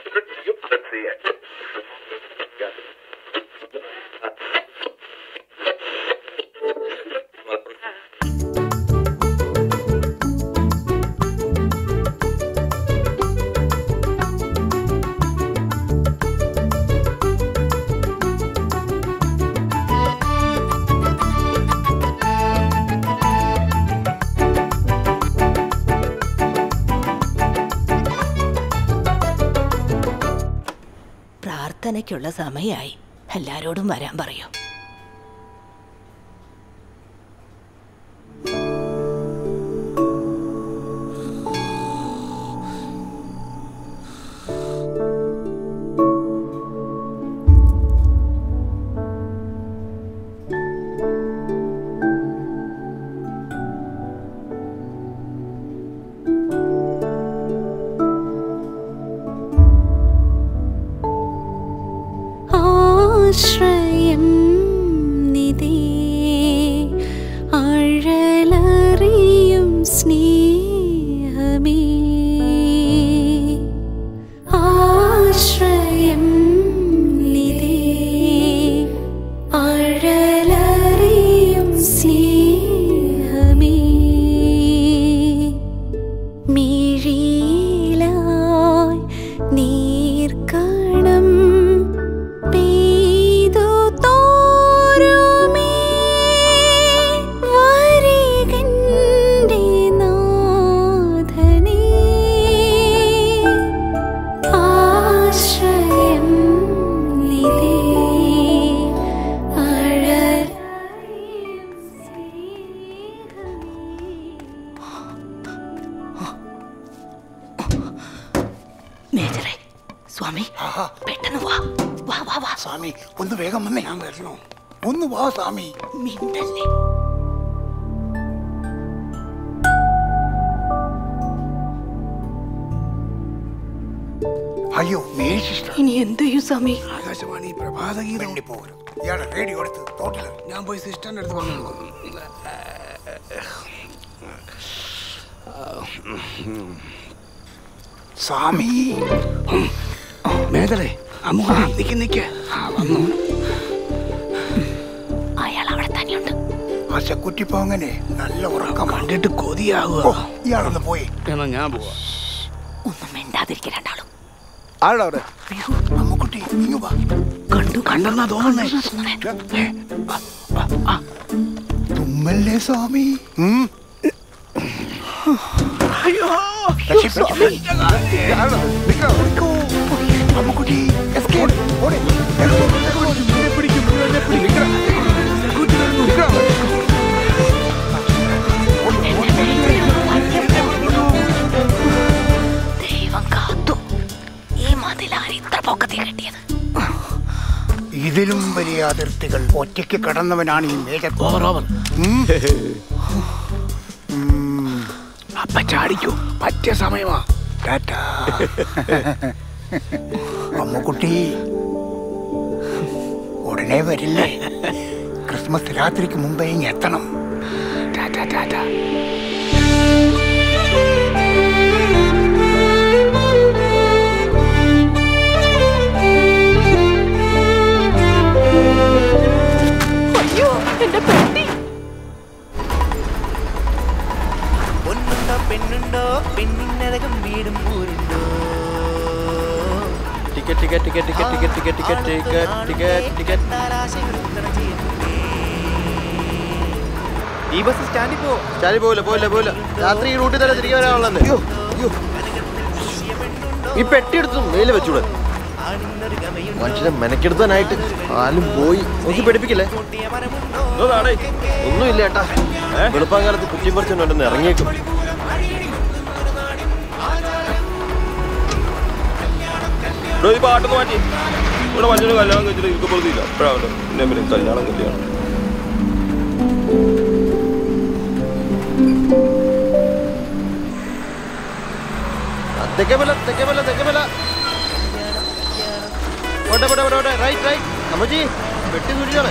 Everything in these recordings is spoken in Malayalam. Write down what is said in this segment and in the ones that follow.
പ്രാർത്ഥനയ്ക്കുള്ള സമയമായി എല്ലാരോടും വരാൻ പറയൂ ആശ്രയം നിധി ആഴലറിയും സ്നേഹമേ ആശ്രയം നിധി ആഴലറിയും സ്നേഹമേ മിഴിയിലായി നീർക്കണം പെയ്തു തോരുമേ വരികന്റെ നാഥനേ ആശ്രയം നിധി അഴലറിയും മേജറെ സ്വാമി പെട്ടെന്ന് വാ വാ വാ വാ സ്വാമി ഒന്ന് വേഗം വന്നേ ഞാൻ വരണോ ഒന്ന് വാ സ്വാമി മിണ്ടല്ലേ അയ്യോ മേരി സിസ്റ്റർ ഇനി എന്ത് ചെയ്യും സ്വാമി ആകാശവാണി പ്രഭാതഗീതം പോകരും ഇയാളെ റേഡിയോ എടുത്ത് തോട്ടില് ഞാൻ പോയി സിസ്റ്ററിന്റെ അടുത്ത് പറഞ്ഞു കൊടുക്കും സ്വാമി മേതലേ അമ്മ നിക്ക് നിക്ക് ആ വന്നു അയാൾ അവിടെ തന്നെയുണ്ട് പശക്കുറ്റിപ്പോങ്ങനെ നല്ല ഉറക്കം കണ്ടിട്ട് കൊതിയാകുക ഇയാളൊന്ന് പോയി എന്നാ ഞാൻ പോവാ ഒന്നും മിണ്ടാതിരിക്കുക രണ്ടാളും ആരുടെ അവിടെ അമ്മുക്കുട്ടി ഇങ്ങ് വാ കണ്ടു കണ്ടെന്നാ തോന്നുന്നേ ഏ, ആ, ആ, ആ. തുമ്മല്ലേ സ്വാമി ഉം. അയ്യോ രക്ഷിപ്പിടിക്ക്. ഓടിക്കോ. അമ്മുക്കുട്ടി escape. ഓടി. ദൈവം കാത്തു ഈ മതിലാണ് ഇത്ര പൊക്കത്തിൽ കെട്ടിയത് ഇതിലും വലിയ അതിർത്തികൾ ഒറ്റയ്ക്ക് കടന്നവനാണ് ഈ മേജർ ഉം. ഉം. അപ്പ ചാടിക്കോ പറ്റിയ സമയമാ ടാറ്റാ അമ്മുക്കുട്ടി ഉടനെ വരില്ലേ ക്രിസ്മസ് രാത്രിക്ക് മുമ്പേ ഇങ്ങ് എത്തണം ടാറ്റാ ടാറ്റാ അയ്യോ എന്റെ പെട്ടി പൊന്നുണ്ടോ പെണ്ണുണ്ടോ പെണ്ണിനഴകം വീടും ഊരുണ്ടോ ticket ticket ticket ticket ticket ticket ticket ticket ticket ഈ ബസ് സ്റ്റാൻഡിൽ പോ സ്റ്റാൻഡിൽ പോവില്ല പോവില്ല പോവില്ല രാത്രി ഈ റൂട്ടിൽ തന്നെ തിരികെ വരാനുള്ളത് ഈ പെട്ടി എടുത്തു മേലെ വെച്ചൂടെ മനുഷ്യനെ മെനക്കെടുത്താനായിട്ട് ആലും പോയി നോക്കി പഠിപ്പിക്കില്ലേ ഒന്നുമില്ല ഏട്ടാ വെളുപ്പാങ്കാലത്ത് കുറ്റിപ്പറിച്ചുകൊണ്ടെന്ന് ഇറങ്ങിയേക്കും ഈ പാട്ടൊന്ന് മാറ്റി ഇവിടെ മഞ്ഞൊരു കല്യാണം കഴിച്ചിട്ട് ഇരിക്കപ്പെടുത്തില്ല എപ്പോഴാണ് പിന്നെ പിന്നെ കല്യാണം കല്യാണം തെക്കേമല തെക്കേമല തെക്കേമല ഓട്ടെ പോട്ടെ പോട്ടെ പോട്ടെ റൈറ്റ് റൈറ്റ് അമ്മജി വെട്ടി സൂക്ഷിച്ചാണ്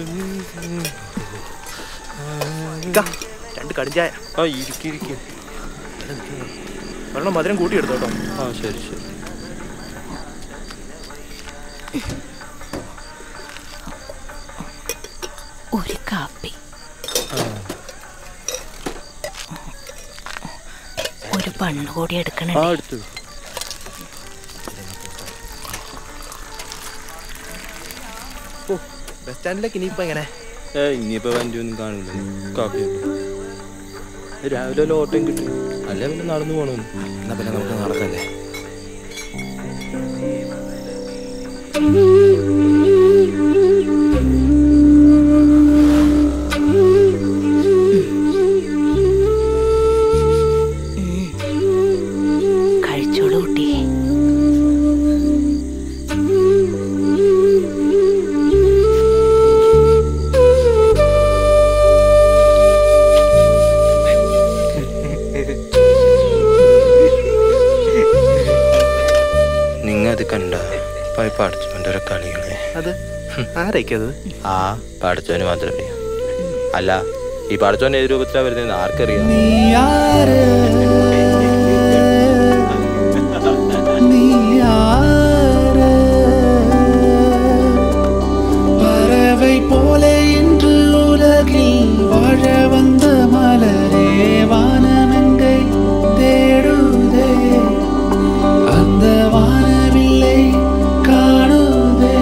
രണ്ട് കടിഞ്ചായ ആ ഇരിക്കും ഒരെണ്ണം മധുരം കൂട്ടിയെടുത്തോ കേട്ടോ ആ ശരി ശരി ഒരു കാപ്പി ഒരു പണ്ണ് കൂടി എടുക്കണേ ആ എടുത്തു ബസ് സ്റ്റാൻഡിലേക്ക് ഇനിയിപ്പോ എങ്ങനെ ഏ ഇനിയിപ്പോ വണ്ടി ഒന്നും കാണില്ല കാപ്പി രാവിലെ വല്ല ഓട്ടം കിട്ടും അല്ലേ പിന്നെ നടന്നു പോകണമെന്ന് എന്നാ പിന്നെ നമുക്ക് നടക്കല്ലേ കഴിച്ചോളൂ കുട്ടി നിങ്ങൾ അത് കണ്ട പോയി പഠിച്ചോൻ്റെ ഒരു കളികളെ അത് ആരേക്കത് ആ പഠിച്ചോന് മാത്രം അറിയാം അല്ല ഈ പഠിച്ചോൻ ഏത് രൂപത്തിലാണ് വരുന്നത് ആർക്കറിയാം பறவை போல இன்று உலகில் வாழ வந்த மலரே வானமெங்கை தேடுதே அந்த வானவில்லை காணுதே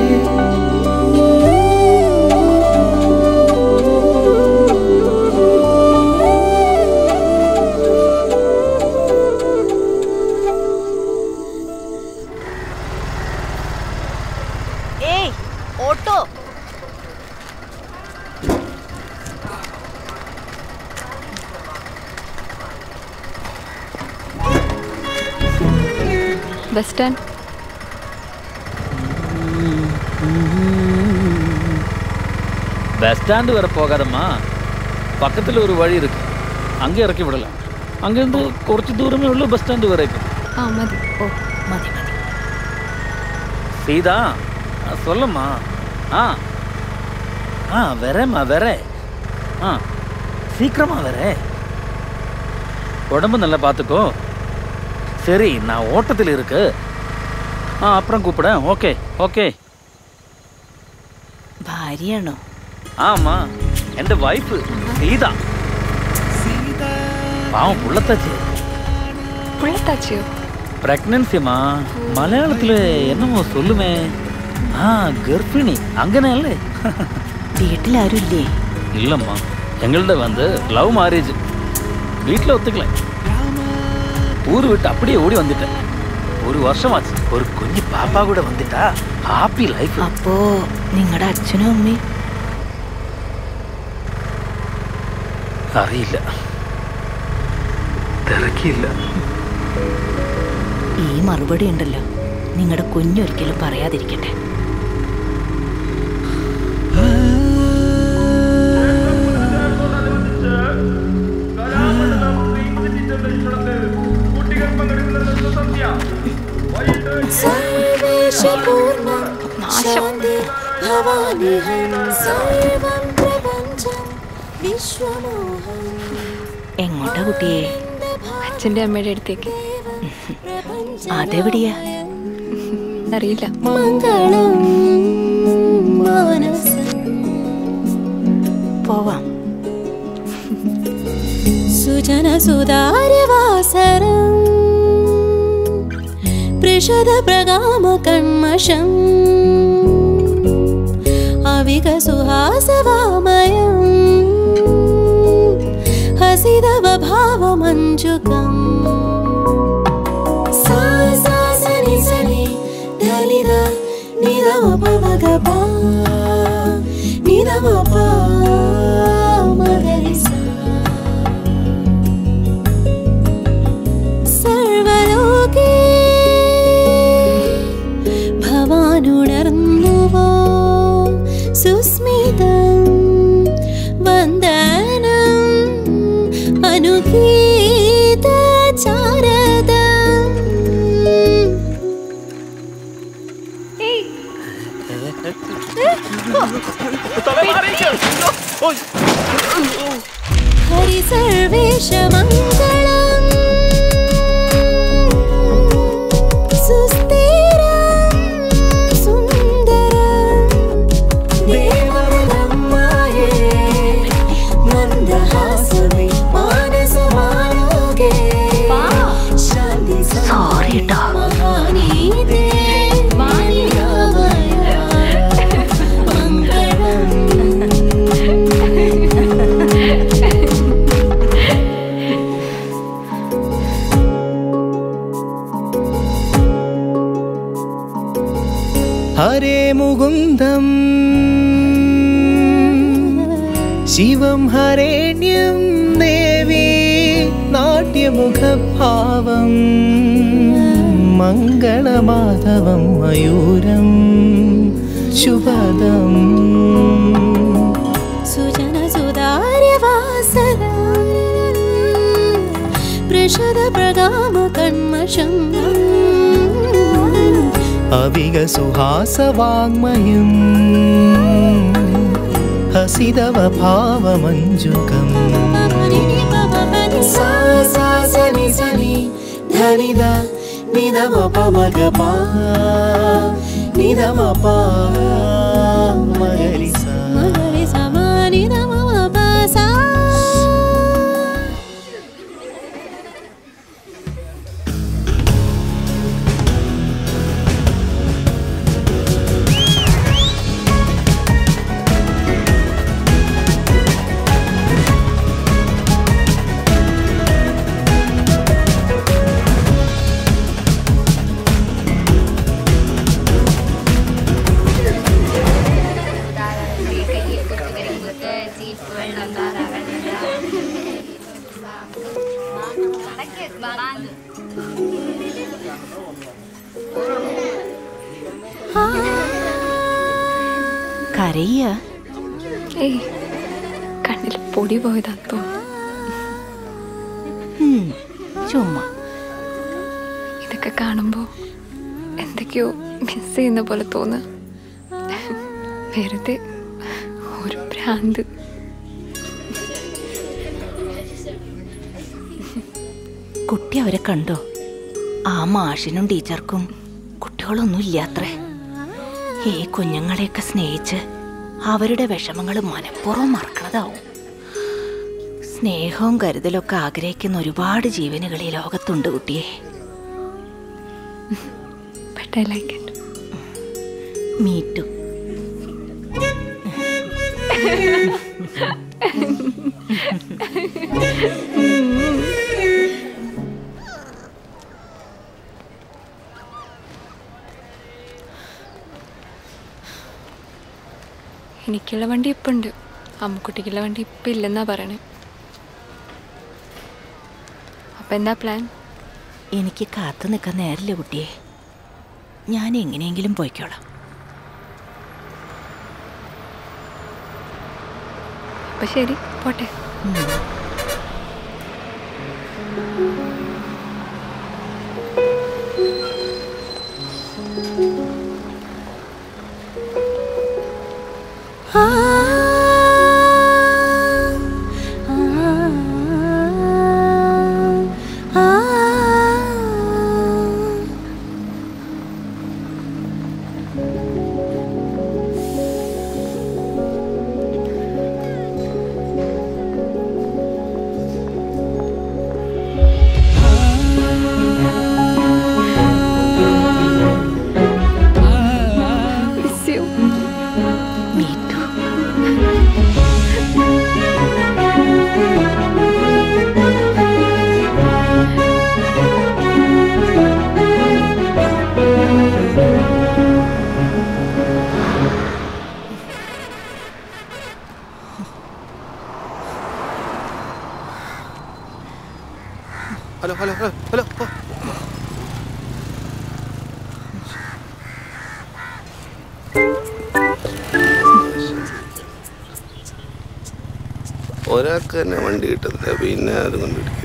ഏയ് auto bus stand bus stand வர போகாதம்மா பக்கத்தில் ஒரு வழி இருக்கு அங்கே இறக்கி விடலாம் அங்கேருந்து കുറച്ച് ദൂരമേ ഉള്ളൂ ബസ് സ്റ്റാൻഡ് വരേക്കും ஆ மதி ഓ മതി മതി சீதா ஆ, சொல்லம்மா ஆ ஆ வரேம்மா வரேன் ஆ சீக்கிரமா வரேன் உடம்பு நல்லா பார்த்துக்கோ சரி நான் ஓட்டத்தில் இருக்கு ஆ அப்புறம் கூப்பிடேன் ஓகே ஓகே ഭാര്യയാണോ ஆமா എൻ്റെ വൈഫ് സീത பாவம் புள்ளத்தாச்சு புள்ளத்தாச்சியோ പ്രഗ്നൻസിമാ മലയാളത്തില് എന്നമോ சொல்லுமே ആ ഗർഭിണി അങ്ങനെയല്ലേ വീട്ടിലാരും ഇല്ലേ இல்லம்மா எங்கள்ட வந்து லவ் மேரேஜ் வீட்டில் ஒத்துக்கல ஊர் விட்டு அப்படியே ஓடி வந்துட்டேன் ஒரு வருஷமாச்சு ஒரு குஞ்சு பாப்பா கூட வந்துட்டா ஹாப்பி லைஃப் അപ്പോ നിങ്ങളുടെ അച്ഛനും അമ്മയും അറിയില്ല തിരക്കിയില്ല ഈ മറുപടി ഉണ്ടല്ലോ നിങ്ങളുടെ കുഞ്ഞൊരിക്കലും പറയാതിരിക്കട്ടെ സർവേശപൂർണ്ണ നാശം ശാന്തി ഭവാനിഹം സർവം പ്രപഞ്ചം വിശ്വമോഹം എങ്ങോട്ടാ കുട്ടിയെ അച്ഛൻ്റെ അമ്മയുടെ അടുത്തേക്ക് അതെവിടെയാ അറിയില്ല മംഗളം മാനസം പോവാം സുജനസുതാര്യവാസരം പൃഷദപ്രകാമകന്മഷം അവികസുഹാസവാമയം ഹസിതവഭാവമഞ്ജുകം സാ സാ സനി സനി ധനിത നിരമപമഗപ നിരമപ മഗരിസ സർവലോകേ ഭവാനുണർന്നുവോ സുസ്മിതം വന്ദനം അനുഗീത ചാരദം ഹരി സർവേശ മംഗളം ഹരേ മുകുന്ദം ശിവം ഹരേണ്യം ദേവി നാട്യമുഖഭാവം മംഗളമാധവം മയൂരം ശുഭദം സുജന സുതാര്യവാസര പ്രഷദ പ്രകാമ കന്മഷം അവിക സുഹാസവാങ്മയം ഹസിതവ ഭാവമഞ്ജുകം സാ സാ സനി സനി ധനിത നിധമ പമഗ പാ നിധമ പാ മഗരി സാ മഗരി സമാനി നമ പാസാ കരയ്യ ഏയ് കണ്ണിൽ പൊടി പോയതാന്ന് തോന്നുന്നു ചുമ്മാ ഇതൊക്കെ കാണുമ്പോൾ എന്തൊക്കെയോ മിസ് ചെയ്യുന്ന പോലെ തോന്നുക വെറുതെ ഒരു ഭ്രാന്ത് കുട്ടി അവരെ കണ്ടോ ആ മാഷിനും ടീച്ചർക്കും കുട്ടികളൊന്നും ഇല്ലാത്രേ ഈ കുഞ്ഞുങ്ങളെയൊക്കെ സ്നേഹിച്ച് അവരുടെ വിഷമങ്ങൾ മനഃപൂർവ്വം മറക്കണതാവും സ്നേഹവും കരുതലൊക്കെ ആഗ്രഹിക്കുന്ന ഒരുപാട് ജീവനുകൾ ഈ ലോകത്തുണ്ട് കുട്ടിയെ but I like it me too എനിക്കുള്ള വണ്ടി ഇപ്പം ഉണ്ട് അമ്മുക്കുട്ടിക്കുള്ള വണ്ടി ഇപ്പം ഇല്ലെന്നാ പറയണേ അപ്പം എന്താ പ്ലാൻ എനിക്ക് കാത്തു നിൽക്കാൻ നേരില്ല കുട്ടിയെ ഞാൻ എങ്ങനെയെങ്കിലും പോയിക്കോളാം അപ്പം ശരി പോട്ടെ Miss you. Me too hello hello hello hello ഓ. ഒരാൾക്ക് തന്നെ വണ്ടി കിട്ടുന്നില്ല പിന്നെ അത് കൊണ്ടിരിക്കും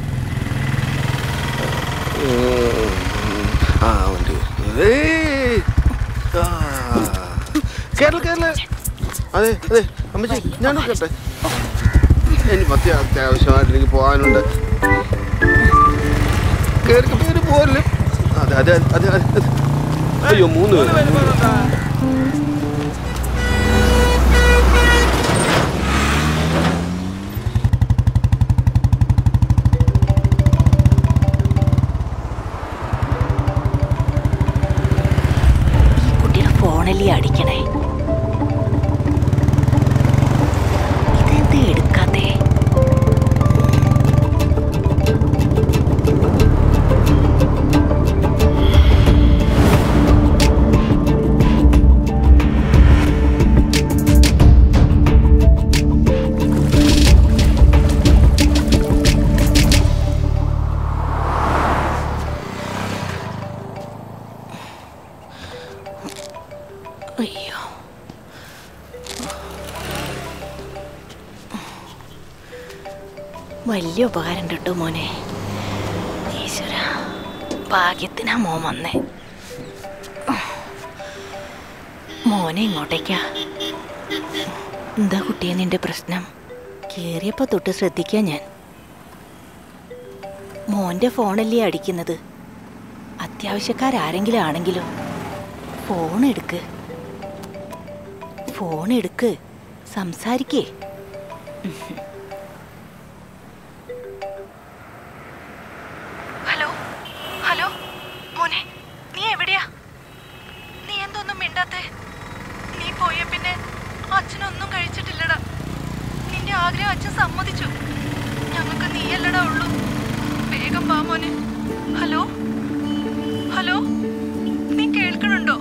ആ വണ്ടി വരുന്നു. ഏയ്! ആ. കേരള കേരള അതെ അതെ അമ്മച്ചി ഞാൻ കേട്ടെ എനിക്ക് പറ്റിയ അത്യാവശ്യമായിട്ട് എനിക്ക് പോകാനുണ്ട് കേറി പേര് പോരല്ലേ അതെ അതെ അതെ അതെ അതെ. അയ്യോ മൂന്ന് പേര് ഈ കുട്ടിയുടെ ഫോണല്ലേ അടിക്കണേ ഇതെന്താ എടുക്കാത്തേ വലിയ ഉപകാരം കേട്ടോ മോനെ ഈശ്വര ഭാഗ്യത്തിനാ മോൻ വന്നേ മോനെ ഇങ്ങോട്ടേക്കാ എന്താ കുട്ടിയെ നിന്റെ പ്രശ്നം കേറിയപ്പോ തൊട്ട് ശ്രദ്ധിക്കാൻ ഞാൻ മോന്റെ ഫോണല്ലേ അടിക്കുന്നത് അത്യാവശ്യക്കാരാരെങ്കിലും ആണെങ്കിലോ ഫോൺ എടുക്ക് ഫോൺ എടുക്ക് സംസാരിക്കേ ഹലോ ഹലോ മോനെ നീ എവിടെയാ നീ എന്തൊന്നും മിണ്ടാത്തെ നീ പോയ പിന്നെ അച്ഛനൊന്നും കഴിച്ചിട്ടില്ലടാ നിന്റെ ആഗ്രഹം അച്ഛൻ സമ്മതിച്ചു ഞങ്ങൾക്ക് നീയല്ലടാ ഉള്ളൂ വേഗം വാ മോനെ ഹലോ ഹലോ നീ കേൾക്കണുണ്ടോ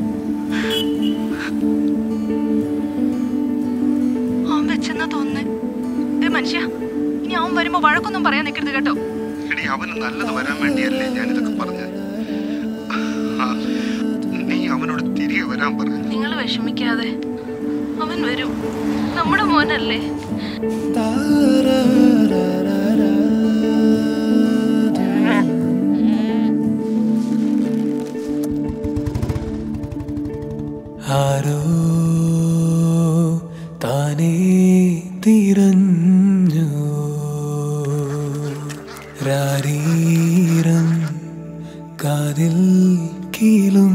അവൻ വെച്ചെന്നാ തോന്നുന്നേ ദേ മനുഷ്യ ഇനി അവൻ വരുമ്പോ വഴക്കൊന്നും പറയാൻ നിൽക്കരുത് കേട്ടോ എടി അവന് നല്ലത് വരാൻ വേണ്ടിയല്ലേ ഞാനിതൊക്കെ പറഞ്ഞത് ആ, നീ അവനോട് തിരികെ വരാൻ പറ നിങ്ങൾ വിഷമിക്കാതെ അവൻ വരും നമ്മുടെ മോനല്ലേ ആരോ താനേ തിരഞ്ഞു രാരീരം കാതിൽ കീലും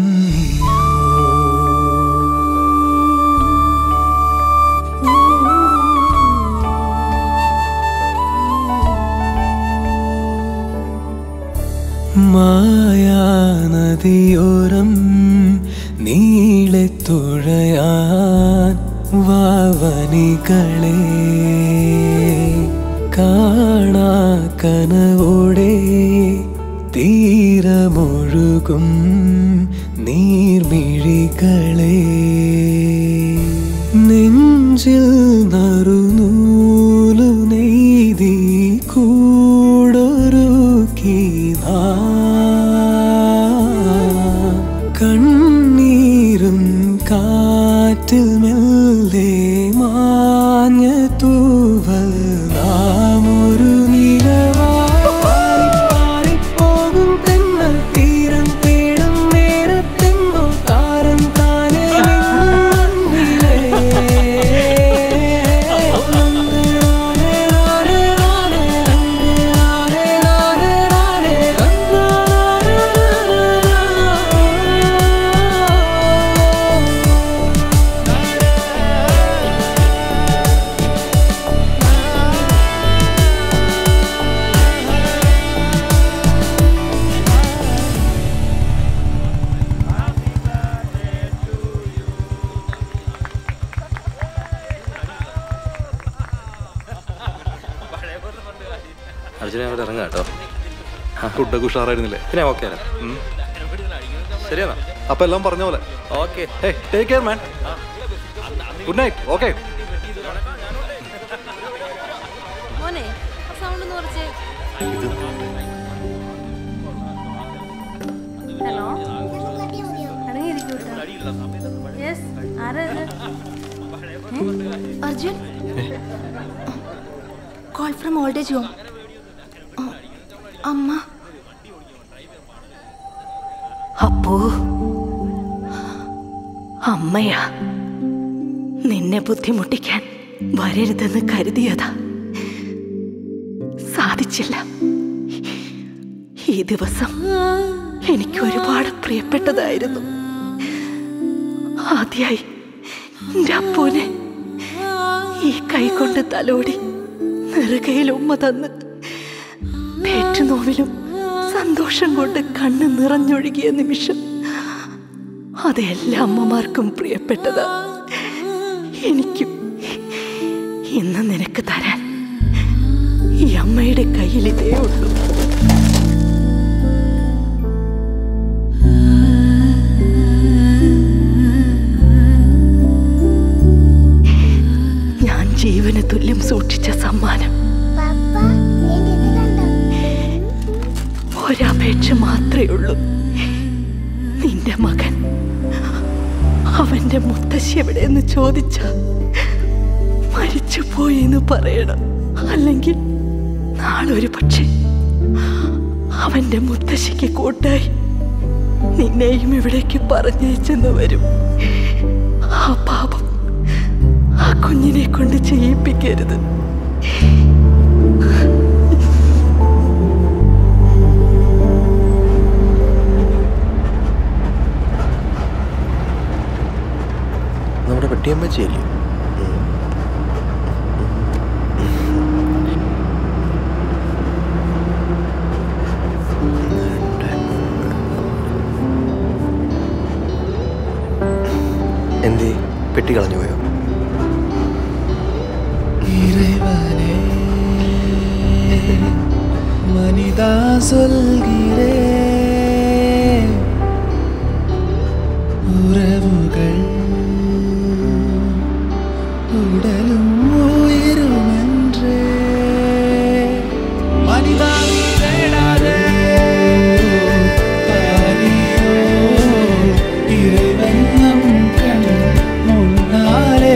മായാനദിയോരം നീളെ തുഴയാൻ വാവനികളെ കാണാ കനവോടെ തീരമൊഴുകും നീർമിഴികളെ നെഞ്ചിൽ നറുനൂലു നെയ്തി കൂടൊരുക്കി കണ്ണീരും കാറ്റിൽ മെല്ലെ മാഞ്ഞ തൂവൽ നാം ഒരു നിലവായി പോകും തെന്നൽ തീരം തേടും നേരത്തെങ്ങോ താരം താനേ അർജുന അവിടെ ഇറങ്ങാം കേട്ടോ ഫുഡൊക്കെ ഉഷാറായിരുന്നില്ലേ പിന്നെ ഓക്കെ ശരിയെന്നാ അപ്പൊ എല്ലാം പറഞ്ഞ പോലെ okay take care man good night okay മോനെ സൗണ്ട് ഒന്ന് കുറച്ച് ഹലോ യെസ് ആരാ ഇത്? Arjun call from old age home അമ്മ അപ്പോ അമ്മയാ നിന്നെ ബുദ്ധിമുട്ടിക്കാൻ വരരുതെന്ന് കരുതിയതാ സാധിച്ചില്ല ഈ ദിവസം എനിക്ക് ഒരുപാട് പ്രിയപ്പെട്ടതായിരുന്നു ആദ്യായി എൻ്റെ അപ്പൂനെ ഈ കൈകൊണ്ട് തലോടി നെറുകയിൽ ഉമ്മ തന്ന് പേറ്റുനോവിലും സന്തോഷം കൊണ്ട് കണ്ണ് നിറഞ്ഞൊഴുകിയ നിമിഷം അത് എല്ലാ അമ്മമാർക്കും പ്രിയപ്പെട്ടതാ എനിക്കും ഇന്ന് നിനക്ക് തരാൻ ഈ അമ്മയുടെ കയ്യിൽ ഇതേ ഉള്ളൂ ഞാൻ ജീവന് തുല്യം സൂക്ഷിച്ച സമ്മാനം ഒരപേക്ഷ മാത്രമേ ഉള്ളൂ നിന്റെ മകൻ അവന്റെ മുത്തശ്ശി എവിടെയെന്ന് ചോദിച്ച മരിച്ചു പോയെന്ന് പറയണം അല്ലെങ്കിൽ നാളൊരു പക്ഷേ അവന്റെ മുത്തശ്ശിക്ക് കൂട്ടായി നിന്നെയും ഇവിടേക്ക് പറഞ്ഞയച്ചെന്ന് വരും ആ പാപം ആ കുഞ്ഞിനെ കൊണ്ട് ചെയ്യിപ്പിക്കരുത് നമ്മുടെ പെട്ടിയമ്മച്ചിയല്ലേ എന്തേ പെട്ടി കളഞ്ഞു പോയോ இறைவனே மனிதா சொல்கிறேன் உறவுகள் உடலும் உயிருமென்றே மனிதா நீ தேடாதே பாரிയോ இறைவன் நம் கண் முன்னாலே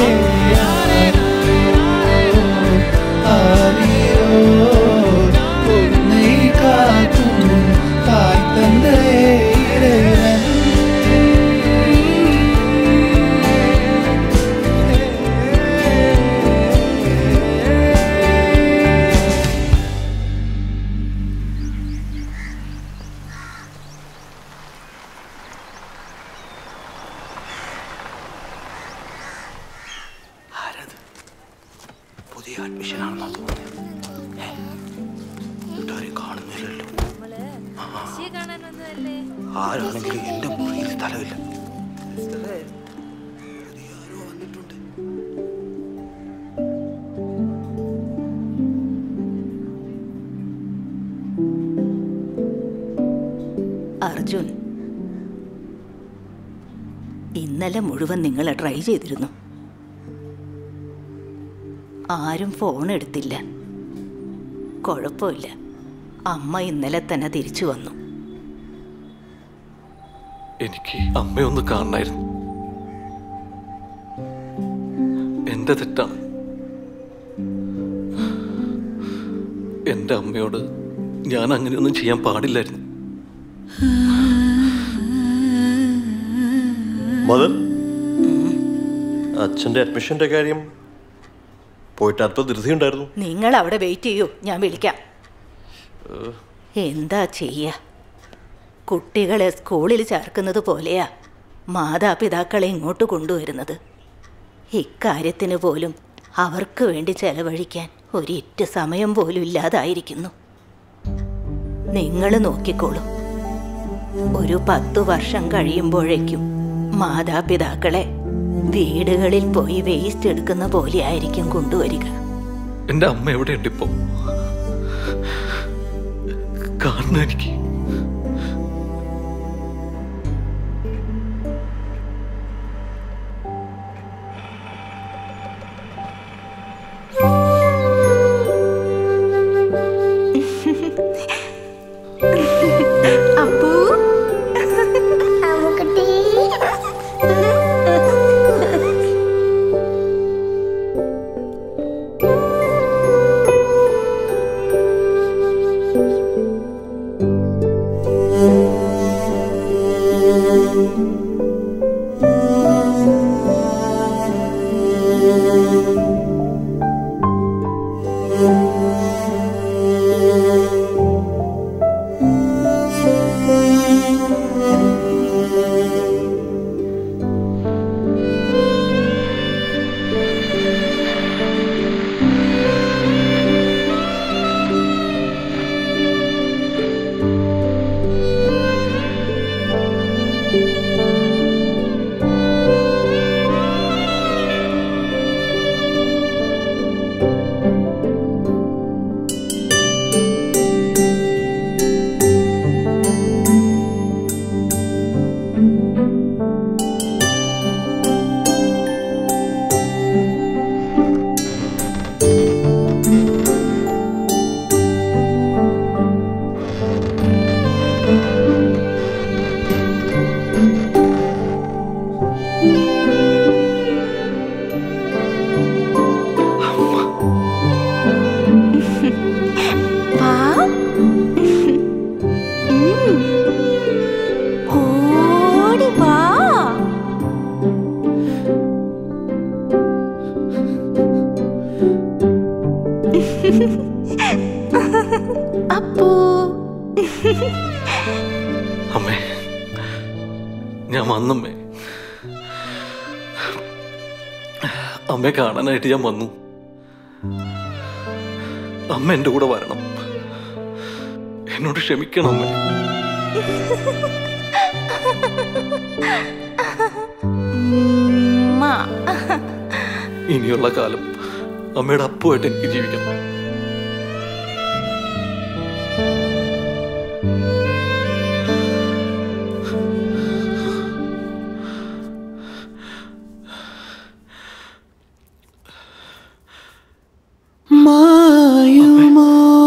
ஆவியோ உன்னை காக்கும் தாய் தந்தையே இறைவன் പുതിയ അഡ്മിഷൻ ആണെന്നാ തോന്നുന്നത് വീട്ടുകാരെയും കാണുന്നില്ലല്ലോ കാണാൻ വന്നതല്ലേ ആരാണെങ്കിലും എന്റെ മുറിയിൽ സ്ഥലമില്ല അർജുൻ ഇന്നലെ മുഴുവൻ നിങ്ങൾ ട്രൈ ചെയ്തിരുന്നു ആരും ഫോൺ എടുത്തില്ല കുഴപ്പമില്ല അമ്മ ഇന്നലെ തന്നെ തിരിച്ചു വന്നു എനിക്ക് അമ്മയൊന്ന് കാണണമായിരുന്നു എന്റെ തെറ്റാണ് എന്റെ അമ്മയോട് ഞാൻ അങ്ങനെയൊന്നും ചെയ്യാൻ പാടില്ലായിരുന്നു മദർ അച്ഛൻ്റെ അഡ്മിഷൻ്റെ കാര്യം പോയിട്ട് അല്പം ധൃതി ഉണ്ടായിരുന്നു നിങ്ങൾ അവിടെ വെയിറ്റ് ചെയ്യൂ ഞാൻ വിളിക്കാം എന്താ ചെയ്യ കുട്ടികളെ സ്കൂളിൽ ചേർക്കുന്നത് പോലെയാ മാതാപിതാക്കളെ ഇങ്ങോട്ട് കൊണ്ടുവരുന്നത് ഇക്കാര്യത്തിന് പോലും അവർക്ക് വേണ്ടി ചെലവഴിക്കാൻ ഒരിറ്റ് സമയം പോലും ഇല്ലാതായിരിക്കുന്നു നിങ്ങൾ നോക്കിക്കോളൂ ഒരു പത്തു വർഷം കഴിയുമ്പോഴേക്കും മാതാപിതാക്കളെ വീടുകളിൽ പോയി വേസ്റ്റ് എടുക്കുന്ന പോലെയായിരിക്കും കൊണ്ടുവരിക എന്റെ അമ്മ എവിടെയുണ്ട് ഇപ്പോ കാണണം എനിക്ക് അപ്പൂ ആ അപ്പോ അമ്മേ ഞാൻ വന്നമ്മേ അമ്മയെ കാണാനായിട്ട് ഞാൻ വന്നു അമ്മ എൻ്റെ കൂടെ വരണം എന്നോട് ക്ഷമിക്കണം അമ്മേ ഉമ്മ. ഇനിയുള്ള കാലം അമ്മയുടെ അപ്പുമായിട്ട് എനിക്ക് ജീവിക്കണം മായുമോ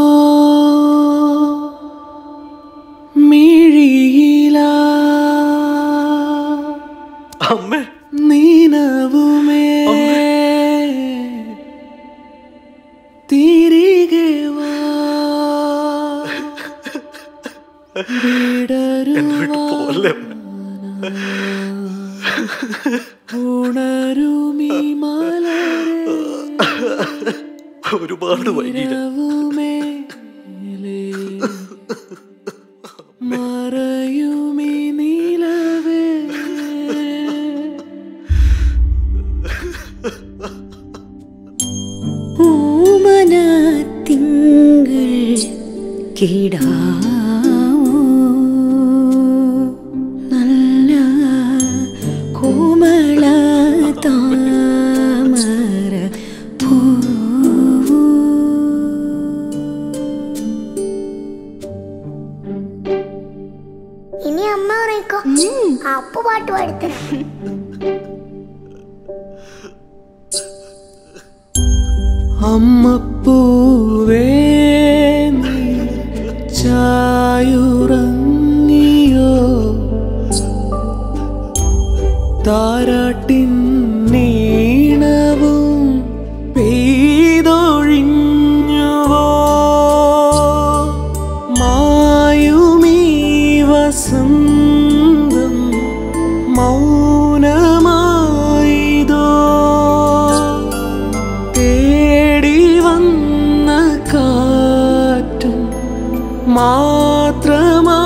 മിഴിയില അമ്മേ നീനവുമേ തിരികെ വാ എന്നെ വിട്ട് പോലെ ഉണരുമീ മലരേ ഒരുപാട് വൈകിയില്ല മറയുമീ നീലവേ ഓമനത്തിങ്കൾ കിടാവോ നല്ല കോമള താമര പൂവൂ ഇനി അമ്മ പറയിക്കോ അപ്പു പാട്ട് പാടുത്ത അമ്മപ്പൂവേ നീ ചായുറങ്ങിയോ താരാട്ടിൻ നീണവും പെയ്തൊഴിഞ്ഞുവോ മായുമീ വസന്തം മൗനമായിതോ തേടി വന്ന കാറ്റും മാത്രമാ